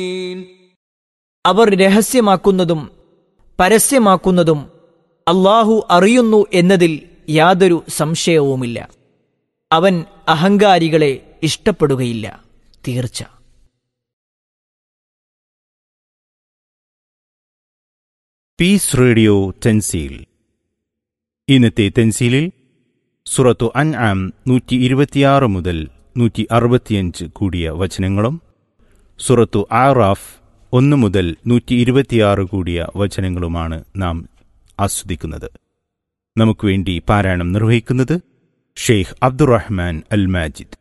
അവർ രഹസ്യമാക്കുന്നതും പരസ്യമാക്കുന്നതും അള്ളാഹു അറിയുന്നു എന്നതിൽ യാതൊരു സംശയവുമില്ല അവൻ അഹങ്കാരികളെ ഇഷ്ടപ്പെടുകയില്ല തീർച്ച പീസ് റേഡിയോ തെൻസീൽ ഇന്നത്തെ തെൻസീലിൽ സുറത്തു അൻ ആം നൂറ്റി ഇരുപത്തിയാറ് മുതൽ നൂറ്റി അറുപത്തിയഞ്ച് കൂടിയ വചനങ്ങളും സുറത്തു ആറാഫ് ഒന്ന് മുതൽ നൂറ്റി ഇരുപത്തിയാറ് കൂടിയ വചനങ്ങളുമാണ് നാം ആസ്വദിക്കുന്നത് നമുക്ക് വേണ്ടി പാരായണം നിർവഹിക്കുന്നത് ഷെയ്ഖ് അബ്ദുറഹ്മാൻ അൽ മാജിദ്